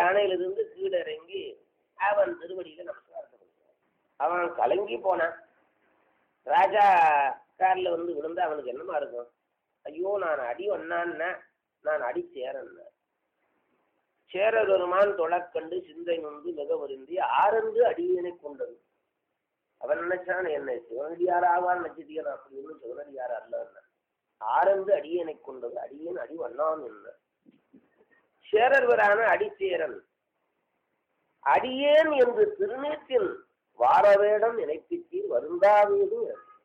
யானையிலிருந்து கீழே இறங்கி அவன் திருவடியில நமஸ்காரத்தை கொடுத்தான் அவன் கலங்கி போனான் ராஜா கார்ல வந்து விழுந்து அவனுக்கு என்னமா இருக்கும் ஐயோ நான் அடி வண்ணான்னா நான் அடி சேரன்னா சேர பெருமான் தொழக்கண்டு சிந்தை நொந்து மிக வருந்தி ஆரந்து அடியனை கொண்டது அவன் நினைச்சான் என்ன சிவனடியார் ஆவான் நட்சத்திரம் அப்படி ஒன்றும் சிவனடியார் அல்ல ஆரந்து அடியனை கொண்டது அடியன் அடி வண்ணான் என்ன சேரர்வரான அடிச்சேரன் அடியேன் என்று திருநீற்றில் வாரவேடம் நினைப்பித்தீர் வருந்தாதீது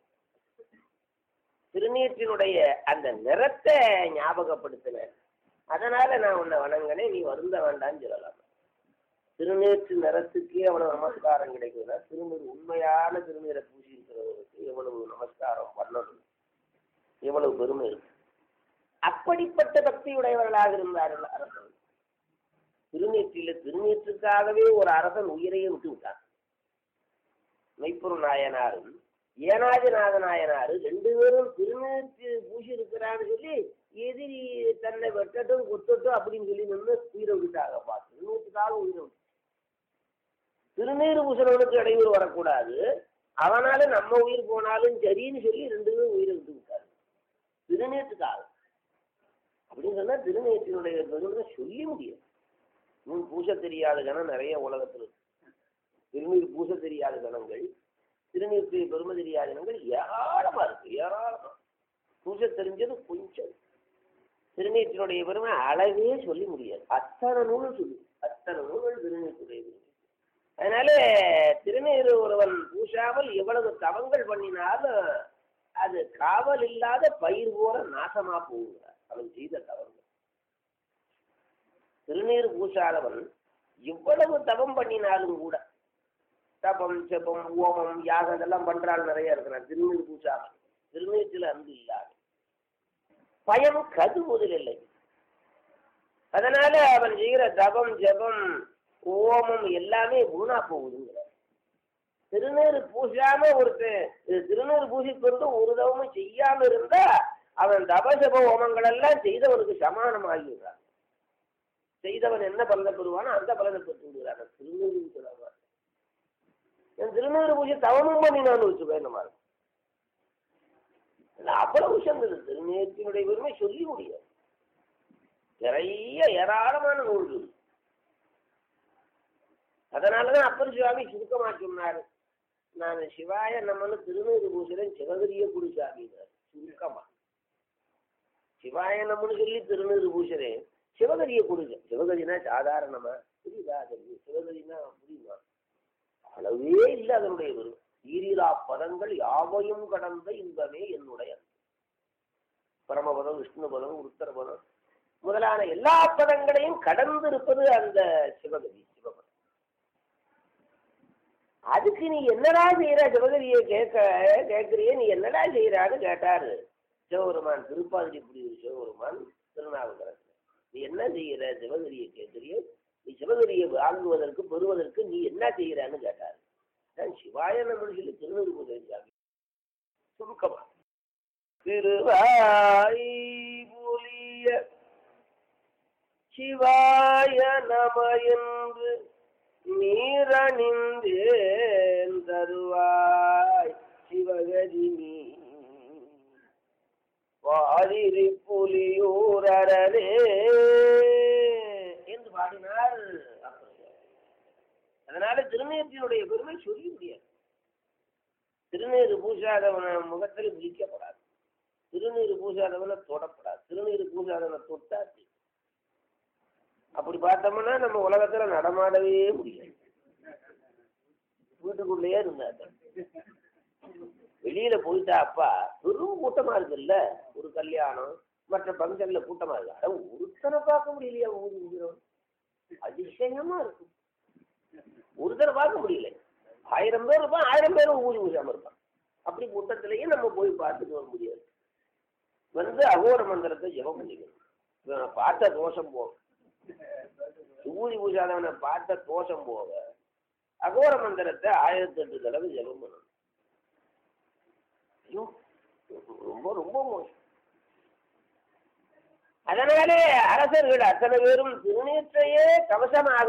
திருநீற்றினுடைய அந்த நிறத்தை ஞாபகப்படுத்தினேன் அதனால நான் உன்னை வணங்கினேன் நீ வருந்த வேண்டாம்னு சொல்லலாம் திருநீற்று நிறத்துக்கே அவ்வளவு நமஸ்காரம் கிடைக்குதுன்னா திருநீர் உண்மையான திருநீரை பூசி இருக்கிறவருக்கு எவ்வளவு நமஸ்காரம் பண்ணணும் எவ்வளவு பெருமை இருக்கு அப்படிப்பட்ட பக்தியுடையவர்களாக இருந்தார்கள் அரசன் திருநீற்றில திருநீற்றுக்காகவே ஒரு அரசன் உயிரையே விட்டு விட்டான் மெய்ப்பொருள் நாயனாரும் ஏனாதிநாத நாயனாரு ரெண்டு பேரும் திருநீற்று பூசி இருக்கிறான்னு சொல்லி எதிரி தன்னை வெட்டட்டும் கொத்தட்டும் அப்படின்னு சொல்லி நின்று உயிரை விட்டாங்கப்பா திருநூற்றுக்காக உயிரை விட்டு திருநீர் பூசணவனுக்கு இடையூறு வரக்கூடாது அவனால நம்ம உயிர் போனாலும் சரின்னு சொல்லி ரெண்டு பேரும் உயிரை விட்டு விட்டாரு திருநீற்றுக்காக அப்படின்னு சொன்னா திருநீற்றினுடைய பெருமை சொல்லி முடியும் இன்னும் பூச தெரியாத கணம் நிறைய உலகத்தில் இருக்கு திருநீர் பூச தெரியாத கணங்கள் திருநீருக்கு பெருமை தெரியாத கணங்கள் ஏராளமா இருக்கு ஏராளமா பூச தெரிஞ்சது கொஞ்சம் திருநீற்றினுடைய பெருமை அளவே சொல்லி முடியாது அத்தனை நூல் சொல்லு அத்தனை நூல்கள் திருநீற்றுடைய பெருமை அதனால திருநீர் ஒருவன் பூசாமல் எவ்வளவு தவங்கள் பண்ணினாலும் அது காவல் இல்லாத பயிர் போல நாசமா போகிறார் அவன் செய்த தவறுகள் திருநீர் பூசாதவன் இவ்வளவு தவம் பண்ணினாலும் கூட தபம் செபம் ஓமம் யாகம் இதெல்லாம் பண்றாள் நிறைய இருக்கிறான் திருநீர் பூசாமல் திருநீற்றில் அன்பு இல்லாது பயம் கது முதலில்லை அதனால அவன் செய்கிற தபம் ஜபம் ஓமம் எல்லாமே வீணா போகுதுங்கிற திருநீர் பூசாம ஒருத்தன் இது திருநீர் பூசிக்கொண்டு ஒரு தவமும் செய்யாம இருந்தா அவன் தபசப ஹோமங்கள் எல்லாம் செய்தவனுக்கு சமானமாகிவிடுறான் செய்தவன் என்ன பலனை பெறுவானோ அந்த பலனை பெற்று விடுகிறான் திருநீர் சொல்லாம என் திருநீர் பூஜை தவமும் பண்ணினான்னு வச்சுக்கோ நம்ம அவ்வளவு விஷயங்கள் திருநீர்த்தினுடைய பெருமை சொல்லி முடியாது நிறைய ஏராளமான நூல்கள் அதனாலதான் அப்பர் சுவாமி சுருக்கமா சொன்னாரு நான் சிவாய நம்மன்னு திருநீர் பூசுறேன் சிவகிரிய குருசாமினார் சுருக்கமா சிவாய நம்மன்னு சொல்லி திருநீர் பூசுறேன் சிவகரிய கொடுங்க சிவகரினா சாதாரணமா புரியுதா அது சிவகரினா புரியுமா அளவே இல்லை அதனுடைய வரும் ஈரிலா பதங்கள் யாவையும் கடந்த இன்பமே என்னுடைய பரமபதம் விஷ்ணு பதம் உத்தர பதம் முதலான எல்லா பதங்களையும் கடந்து இருப்பது அந்த சிவகதி சிவபதம் அதுக்கு நீ என்னடா செய்யற சிவகரியை கேட்க கேட்கறியே நீ என்னடா செய்யறான்னு கேட்டாரு சிவபெருமான் திருப்பாதிரி புரியுது சிவபெருமான் திருநாவுக்கரசு நீ என்ன செய்யற சிவகரியை கேட்கறிய நீ சிவகரியை வாங்குவதற்கு பெறுவதற்கு நீ என்ன செய்யறான்னு கேட்டாரு நான் சிவாய நம்ம சொல்லி திருநூறு பூஜை சுருக்கமா திருவாய் புலிய சிவாய நம என்று நீரணிந்தேன் தருவாய் சிவகதி நீ வாதிரி புலியூரரே என்று பாடினார் அதனால திருநீற்றினுடைய பெருமை சொல்லி முடியாது திருநீர் பூசாதவன முகத்தில் விழிக்கப்படாது திருநீர் பூசாதவனை தொடப்படாது திருநீர் பூசாதவனை தொட்டாச்சு அப்படி பார்த்தோம்னா நம்ம உலகத்துல நடமாடவே முடியாது வீட்டுக்குள்ளேயே இருந்தாங்க வெளியில போயிட்டா அப்பா பெரும் கூட்டமா இருக்குல்ல ஒரு கல்யாணம் மற்ற பங்கன்ல கூட்டமா இருக்கு அட ஒருத்தனை பார்க்க முடியலையா ஊதி ஊதிரும் அதிசயமா இருக்கும் ஒருத்தரை பார்க்க முடியல ஆயிரம் பேர் இருப்பான் ஆயிரம் பேரும் ஊதி ஊசாம இருப்பான் அப்படி கூட்டத்திலேயே நம்ம போய் பார்த்துட்டு வர முடியாது வந்து அகோர மந்திரத்தை ஜெபம் பண்ணிக்கணும் இவனை பார்த்த தோஷம் போகும் ஊதி பூசாதவனை பார்த்த தோஷம் போக அகோர மந்திரத்தை ஆயிரத்தி எட்டு தடவை ஜெபம் பண்ணணும் ஐயோ ரொம்ப ரொம்ப மோசம் அதனாலே அரசர்கள் அத்தனை பேரும் திருநீற்றையே கவசமாக